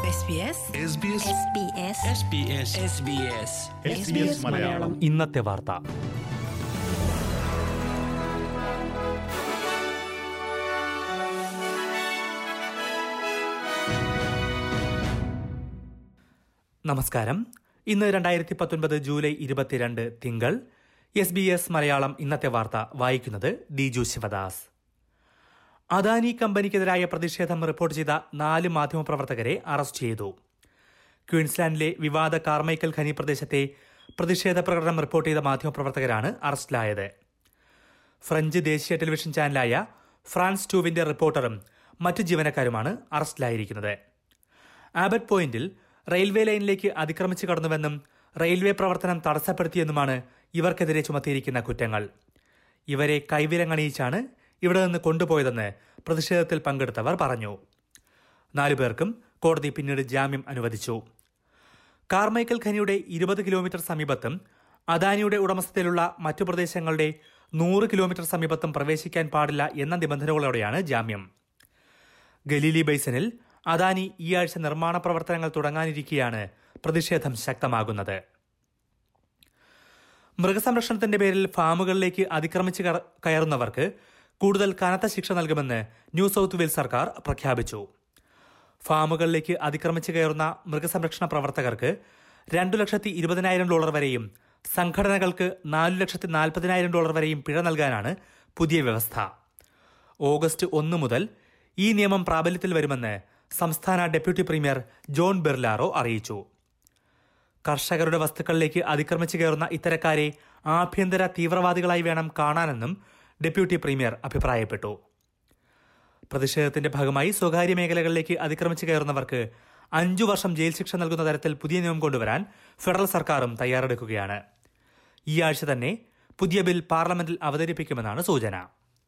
SBS SBS Malayalam ഇന്നത്തെ വാർത്ത നമസ്കാരം ഇന്ന് രണ്ടായിരത്തി പത്തൊൻപത് ജൂലൈ ഇരുപത്തിരണ്ട് തിങ്കൾ എസ് ബി എസ് മലയാളം ഇന്നത്തെ വാർത്ത വായിക്കുന്നത് ദിജു ശിവദാസ് അദാനി കമ്പനിക്കെതിരായ പ്രതിഷേധം റിപ്പോർട്ട് ചെയ്ത നാല് മാധ്യമപ്രവർത്തകരെ അറസ്റ്റ് ചെയ്തു ക്വീൻസ്ലാൻഡിലെ വിവാദ കാർമൈക്കൽ ഖനി പ്രദേശത്തെ പ്രതിഷേധ പ്രകടനം റിപ്പോർട്ട് ചെയ്ത മാധ്യമപ്രവർത്തകരാണ് അറസ്റ്റിലായത് ഫ്രഞ്ച് ദേശീയ ടെലിവിഷൻ ചാനലായ ഫ്രാൻസ് ടൂവിന്റെ റിപ്പോർട്ടറും മറ്റു ജീവനക്കാരുമാണ് അറസ്റ്റിലായിരിക്കുന്നത് ആബറ്റ് പോയിന്റിൽ റെയിൽവേ ലൈനിലേക്ക് അതിക്രമിച്ചു കടന്നുവെന്നും റെയിൽവേ പ്രവർത്തനം തടസ്സപ്പെടുത്തിയെന്നുമാണ് ഇവർക്കെതിരെ ചുമത്തിയിരിക്കുന്ന കുറ്റങ്ങൾ ഇവരെ കൈവിലങ്ങണിയിച്ചാണ് ഇവിടെ നിന്ന് കൊണ്ടുപോയതെന്ന് പ്രതിഷേധത്തിൽ പങ്കെടുത്തവർ പറഞ്ഞു നാലുപേർക്കും കോടതി പിന്നീട് ജാമ്യം അനുവദിച്ചു കാർമൈക്കൽ ഖനിയുടെ ഇരുപത് കിലോമീറ്റർ സമീപത്തും അദാനിയുടെ ഉടമസ്ഥതയിലുള്ള മറ്റു പ്രദേശങ്ങളുടെ നൂറ് കിലോമീറ്റർ സമീപത്തും പ്രവേശിക്കാൻ പാടില്ല എന്ന നിബന്ധനകളോടെയാണ് ജാമ്യം ഗലീലി ബൈസനിൽ അദാനി ഈ ആഴ്ച നിർമ്മാണ പ്രവർത്തനങ്ങൾ തുടങ്ങാനിരിക്കെയാണ് പ്രതിഷേധം ശക്തമാകുന്നത് മൃഗസംരക്ഷണത്തിന്റെ പേരിൽ ഫാമുകളിലേക്ക് അതിക്രമിച്ച് കട- കയറുന്നവർക്ക് കൂടുതൽ കനത്ത ശിക്ഷ നൽകുമെന്ന് ന്യൂ സൌത്ത് വെയിൽസ് സർക്കാർ പ്രഖ്യാപിച്ചു ഫാമുകളിലേക്ക് അതിക്രമിച്ച് കയറുന്ന മൃഗസംരക്ഷണ പ്രവർത്തകർക്ക് രണ്ടു ലക്ഷത്തി ഇരുപതിനായിരം ഡോളർ വരെയും സംഘടനകൾക്ക് നാലു ലക്ഷത്തി നാൽപ്പതിനായിരം ഡോളർ വരെയും പിഴ നൽകാനാണ് പുതിയ വ്യവസ്ഥ ഓഗസ്റ്റ് ഒന്ന് മുതൽ ഈ നിയമം പ്രാബല്യത്തിൽ വരുമെന്ന് സംസ്ഥാന ഡെപ്യൂട്ടി പ്രീമിയർ ജോൺ ബെർലാറോ അറിയിച്ചു കർഷകരുടെ വസ്തുക്കളിലേക്ക് അതിക്രമിച്ചു കയറുന്ന ഇത്തരക്കാരെ ആഭ്യന്തര തീവ്രവാദികളായി വേണം കാണാനെന്നും ഡെപ്യൂട്ടി പ്രീമിയർ അഭിപ്രായപ്പെട്ടു പ്രതിഷേധത്തിന്റെ ഭാഗമായി സ്വകാര്യ മേഖലകളിലേക്ക് അതിക്രമിച്ചു കയറുന്നവർക്ക് അഞ്ചു വർഷം ജയിൽ ശിക്ഷ നൽകുന്ന തരത്തിൽ പുതിയ നിയമം കൊണ്ടുവരാൻ ഫെഡറൽ സർക്കാരും തയ്യാറെടുക്കുകയാണ് ഈ ആഴ്ച തന്നെ പുതിയ ബിൽ പാർലമെന്റിൽ അവതരിപ്പിക്കുമെന്നാണ് സൂചന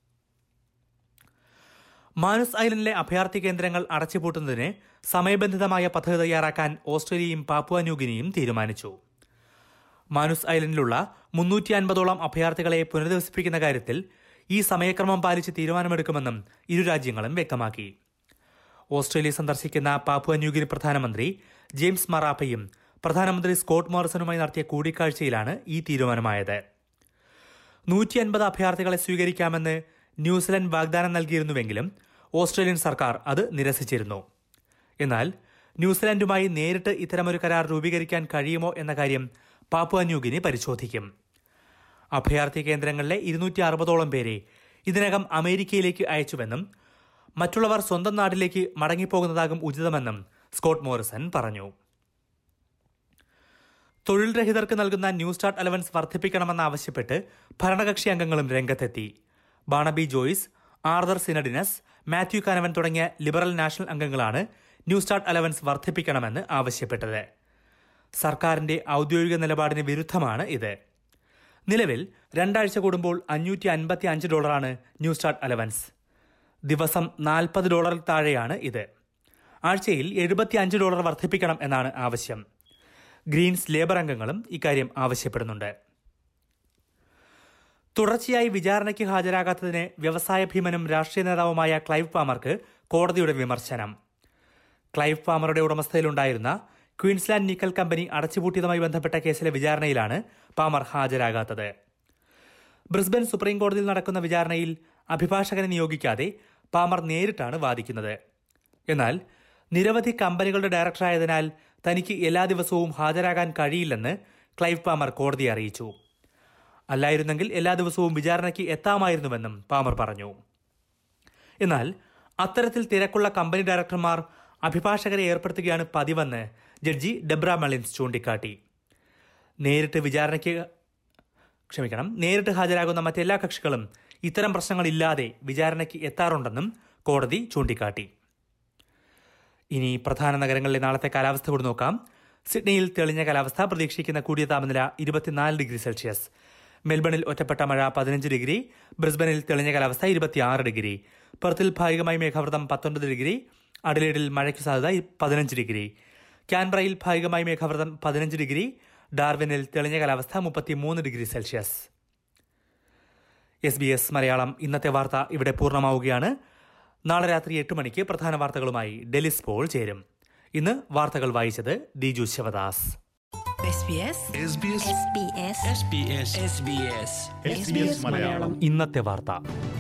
മാനുസ് ഐലൻഡിലെ അഭയാർത്ഥി കേന്ദ്രങ്ങൾ അടച്ചുപൂട്ടുന്നതിന് സമയബന്ധിതമായ പദ്ധതി തയ്യാറാക്കാൻ ഓസ്ട്രേലിയയും പാപ്പുവ ന്യൂഗിനിയും തീരുമാനിച്ചു മാനുസ് ഐലൻഡിലുള്ള മുന്നൂറ്റി അൻപതോളം അഭയാർത്ഥികളെ പുനരധിവസിപ്പിക്കുന്ന കാര്യത്തിൽ ഈ സമയക്രമം പാലിച്ച് തീരുമാനമെടുക്കുമെന്നും ഇരു രാജ്യങ്ങളും വ്യക്തമാക്കി ഓസ്ട്രേലിയ സന്ദർശിക്കുന്ന പാപ്പുവ ന്യൂഗിനി പ്രധാനമന്ത്രി ജെയിംസ് മറാപ്പയും പ്രധാനമന്ത്രി സ്കോട്ട് മോറിസണുമായി നടത്തിയ കൂടിക്കാഴ്ചയിലാണ് ഈ തീരുമാനമായത് നൂറ്റി അൻപത് അഭയാർത്ഥികളെ സ്വീകരിക്കാമെന്ന് ന്യൂസിലൻഡ് വാഗ്ദാനം നൽകിയിരുന്നുവെങ്കിലും ഓസ്ട്രേലിയൻ സർക്കാർ അത് നിരസിച്ചിരുന്നു എന്നാൽ ന്യൂസിലൻഡുമായി നേരിട്ട് ഇത്തരമൊരു കരാർ രൂപീകരിക്കാൻ കഴിയുമോ എന്ന കാര്യം പാപ്പുവ ന്യൂഗിനി പരിശോധിക്കും അഭയാർത്ഥി കേന്ദ്രങ്ങളിലെ ഇരുന്നൂറ്റി അറുപതോളം പേരെ ഇതിനകം അമേരിക്കയിലേക്ക് അയച്ചുവെന്നും മറ്റുള്ളവർ സ്വന്തം നാട്ടിലേക്ക് മടങ്ങിപ്പോകുന്നതാകും ഉചിതമെന്നും സ്കോട്ട് മോറിസൺ പറഞ്ഞു തൊഴിൽ രഹിതർക്ക് നൽകുന്ന ന്യൂ സ്റ്റാർട്ട് അലവൻസ് വർദ്ധിപ്പിക്കണമെന്നാവശ്യപ്പെട്ട് ഭരണകക്ഷി അംഗങ്ങളും രംഗത്തെത്തി Barnaby Joyce Arthur Sinodinos Matthew Canavan തുടങ്ങിയ ലിബറൽ നാഷണൽ അംഗങ്ങളാണ് ന്യൂ സ്റ്റാർട്ട് അലവൻസ് വർദ്ധിപ്പിക്കണമെന്ന് ആവശ്യപ്പെട്ടത് സർക്കാരിന്റെ ഔദ്യോഗിക നിലപാടിന് വിരുദ്ധമാണ് ഇത് നിലവിൽ രണ്ടാഴ്ച കൂടുമ്പോൾ അഞ്ഞൂറ്റി അൻപത്തി അഞ്ച് ഡോളറാണ് ന്യൂ സ്റ്റാർട്ട് അലവൻസ് ദിവസം നാൽപ്പത് ഡോളറിൽ താഴെയാണ് ഇത് ആഴ്ചയിൽ എഴുപത്തി അഞ്ച് ഡോളർ വർദ്ധിപ്പിക്കണം എന്നാണ് ആവശ്യം ഗ്രീൻസ് ലേബർ അംഗങ്ങളും ഇക്കാര്യം ആവശ്യപ്പെടുന്നുണ്ട് തുടർച്ചയായി വിചാരണയ്ക്ക് ഹാജരാകാത്തതിന് വ്യവസായ ഭീമനും രാഷ്ട്രീയ നേതാവുമായ ക്ലൈവ് പാമർക്ക് കോടതിയുടെ വിമർശനം ക്ലൈവ് പാമറുടെ ഉടമസ്ഥതയിലുണ്ടായിരുന്ന ക്വീൻസ്ലാൻഡ് നിക്കൽ കമ്പനി അടച്ചുപൂട്ടിയതുമായി ബന്ധപ്പെട്ട കേസിലെ വിചാരണയിലാണ് പാമർ ഹാജരാകാത്തത് ബ്രിസ്ബൻ സുപ്രീം കോടതിയിൽ നടക്കുന്ന വിചാരണയിൽ അഭിഭാഷകനെ നിയോഗിക്കാതെ പാമർ നേരിട്ടാണ് വാദിക്കുന്നത് എന്നാൽ നിരവധി കമ്പനികളുടെ ഡയറക്ടറായതിനാൽ തനിക്ക് എല്ലാ ദിവസവും ഹാജരാകാൻ കഴിയില്ലെന്ന് ക്ലൈവ് പാമർ കോടതിയെ അറിയിച്ചു അല്ലായിരുന്നെങ്കിൽ എല്ലാ ദിവസവും വിചാരണയ്ക്ക് എത്താമായിരുന്നുവെന്നും പാമർ പറഞ്ഞു എന്നാൽ അത്തരത്തിൽ തിരക്കുള്ള കമ്പനി ഡയറക്ടർമാർ അഭിഭാഷകരെ ഏർപ്പെടുത്തുകയാണ് പതിവെന്ന് ജഡ്ജി ഡെബ്ര മലിൻസ് ചൂണ്ടിക്കാട്ടി നേരിട്ട് വിചാരണയ്ക്ക് ക്ഷമിക്കണം നേരിട്ട് ഹാജരാകുന്ന മറ്റെല്ലാ കക്ഷികളും ഇത്തരം പ്രശ്നങ്ങളില്ലാതെ വിചാരണയ്ക്ക് എത്താറുണ്ടെന്നും കോടതി ചൂണ്ടിക്കാട്ടി ഇനി പ്രധാന നഗരങ്ങളിലെ നാളത്തെ കാലാവസ്ഥ കൂടി നോക്കാം സിഡ്നിയിൽ തെളിഞ്ഞ കാലാവസ്ഥ പ്രതീക്ഷിക്കുന്ന കൂടിയ താപനില ഇരുപത്തിനാല് ഡിഗ്രി സെൽഷ്യസ് മെൽബണിൽ ഒറ്റപ്പെട്ട മഴ പതിനഞ്ച് ഡിഗ്രി ബ്രിസ്ബനിൽ തെളിഞ്ഞ കാലാവസ്ഥ ഇരുപത്തിയാറ് ഡിഗ്രി പെർത്തിൽ ഭാഗികമായി മേഘാവൃതം പത്തൊൻപത് ഡിഗ്രി അഡലേഡിൽ മഴയ്ക്ക് സാധ്യത പതിനഞ്ച് ഡിഗ്രി ക്യാൻബ്രയിൽ ഭാഗികമായി മേഘാവൃതം പതിനഞ്ച് ഡിഗ്രി ഡാർവിനിൽ തെളിഞ്ഞ കാലാവസ്ഥ മുപ്പത്തിമൂന്ന് degree Celsius S B S Malayalam ഇന്നത്തെ വാർത്ത ഇവിടെ പൂർണ്ണമാവുകയാണ് നാളെ രാത്രി എട്ട് മണിക്ക് പ്രധാന വാർത്തകളുമായി ഡെലിസ് പോൾ ചേരും ഇന്ന് വാർത്തകൾ വായിച്ചത് Diju Sivadas SBS SBS SBS SBS SBS SBS Malayalam ഇന്നത്തെ വാർത്ത